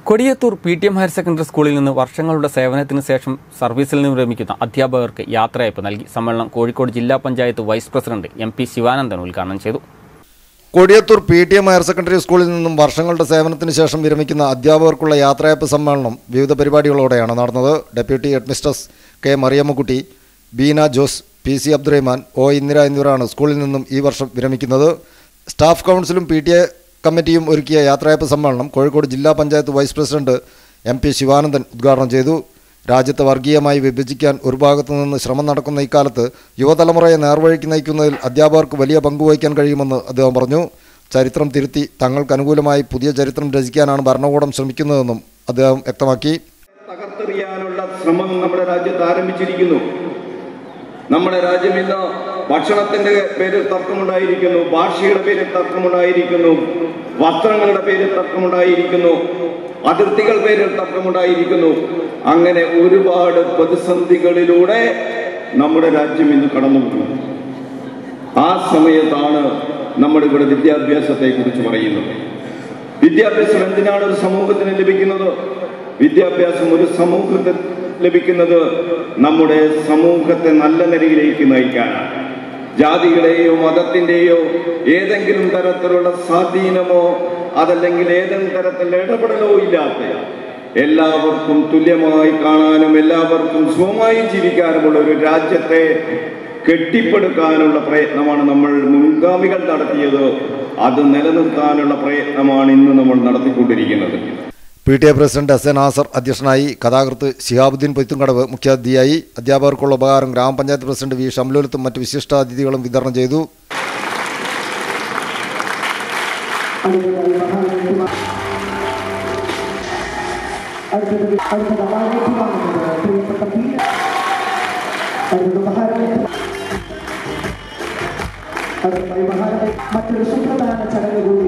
Kodiyathur P T M higher secondary സ്കൂളിൽ നിന്ന് വർഷങ്ങളുടെ സേവനത്തിന് ശേഷം സർവീസിൽ നിന്ന് വിരമിക്കുന്ന അധ്യാപകർക്ക് യാത്രയയപ്പ് നൽകി സമ്മേളനം കോഴിക്കോട് ജില്ലാ panchayat vice president M P Sivanandan ഉദ്ഘാടനം ചെയ്തു Kodiyathur P T M higher secondary സ്കൂളിൽ നിന്നും വർഷങ്ങളുടെ സേവനത്തിന് ശേഷം വിരമിക്കുന്ന അധ്യാപകർക്കുള്ള യാത്രയപ്പ് സമ്മേളനം വിവിധ പരിപാടികളോടെയാണ് നടന്നത് deputy headmistress K Mariyammakutty Beena Jose P C Abdurahman O Indira എന്നിവരാണ് സ്കൂളിൽ നിന്നും ഈ വർഷം വിരമിക്കുന്നത് സ്റ്റാഫ് കൗൺസിലും പി ടി എ കമ്മിറ്റിയും ഒരുക്കിയ യാത്രയപ്പ് സമ്മേളനം കോഴിക്കോട് ജില്ലാ panchayat vice president M P Sivanandan ഉദ്ഘാടനം ചെയ്തു രാജ്യത്തെ വർഗീയമായി വിഭജിക്കാൻ ഒരു ഭാഗത്തു നിന്ന് ശ്രമം നടക്കുന്ന ഇക്കാലത്ത് യുവതലമുറയെ നേർവഴിക്ക് നയിക്കുന്നതിൽ അധ്യാപകർക്ക് വലിയ പങ്കുവഹിക്കാൻ കഴിയുമെന്ന് അദ്ദേഹം പറഞ്ഞു ചരിത്രം തിരുത്തി തങ്ങൾക്ക് അനുകൂലമായി പുതിയ ചരിത്രം രചിക്കാനാണ് ഭരണകൂടം ശ്രമിക്കുന്നതെന്നും അദ്ദേഹം വ്യക്തമാക്കി തകർത്തെറിയാനുള്ള ശ്രമം നമ്മുടെ രാജ്യത്ത് ആരംഭിച്ചിരിക്കുന്നു നമ്മുടെ രാജ്യം ഇന്ന് ഭക്ഷണത്തിന്റെ പേരിൽ തർക്കമുണ്ടായിരിക്കുന്നു ഭാഷയുടെ പേരിൽ തർക്കമുണ്ടായിരിക്കുന്നു വസ്ത്രങ്ങളുടെ പേരിൽ തർക്കമുണ്ടായിരിക്കുന്നു അതിർത്തികൾ പേരിൽ തർക്കമുണ്ടായിരിക്കുന്നു അങ്ങനെ ഒരുപാട് പ്രതിസന്ധികളിലൂടെ നമ്മുടെ രാജ്യം ഇന്ന് കടന്നുപോകുന്നു ആ സമയത്താണ് നമ്മളിവിടെ വിദ്യാഭ്യാസത്തെ കുറിച്ച് പറയുന്നത് വിദ്യാഭ്യാസം എന്തിനാണ് ഒരു സമൂഹത്തിന് ലഭിക്കുന്നത് വിദ്യാഭ്യാസം ഒരു സമൂഹത്തിൽ ലഭിക്കുന്നത് നമ്മുടെ സമൂഹത്തെ നല്ല നിലയിലേക്ക് നയിക്കാനാണ് ജാതിയുടെയോ മതത്തിന്റെയോ ഏതെങ്കിലും തരത്തിലുള്ള സ്വാധീനമോ അതല്ലെങ്കിൽ ഏതെങ്കിലും തരത്തിലുള്ള ഇടപെടലോ ഇല്ലാത്ത എല്ലാവർക്കും തുല്യമായി കാണാനും എല്ലാവർക്കും സുഖമായി ജീവിക്കാനുമുള്ള ഒരു രാജ്യത്തെ കെട്ടിപ്പടുക്കാനുള്ള പ്രയത്നമാണ് നമ്മൾ മുൻഗാമികൾ നടത്തിയത് അത് നിലനിർത്താനുള്ള പ്രയത്നമാണ് ഇന്ന് നമ്മൾ നടത്തിക്കൊണ്ടിരിക്കുന്നത് P T A president S A Nasar അധ്യക്ഷനായി കഥാകൃത്ത് ശിഹാബുദ്ദീൻ പൊയ്ത്തുംകടവ് മുഖ്യാതിഥിയായി അധ്യാപകർക്കുള്ള ഉപകാരം ഗ്രാമപഞ്ചായത്ത് പ്രസിഡന്റ് വി ഷംലുലത്തും മറ്റ് വിശിഷ്ടാതിഥികളും വിതരണം ചെയ്തു മറ്റൊരു സുപ്രധാന ചടങ്ങ് കൂടി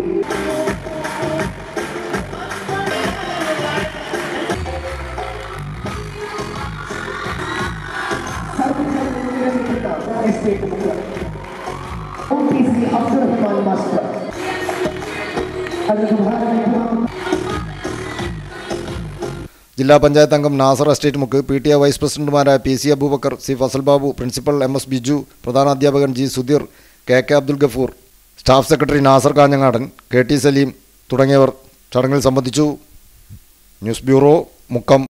OPC അബ്ദുറഹ്മാൻ മാസ്റ്റർ അതിന് ഭാരതീയ ജില്ലാ പഞ്ചായത്ത് അംഗം Nasar estate Mukku P T A vice പ്രസിഡന്റുമാരായ P C Abubakar C Fasal Babu principal M S Biju പ്രധാനാധ്യാപകൻ G Sudheer K K Abdul Gafoor staff secretary Nasar Kanhangadan K T Saleem തുടങ്ങിയവർ ചടങ്ങിൽ സംബന്ധിച്ചു ന്യൂസ് ബ്യൂറോ മുക്കം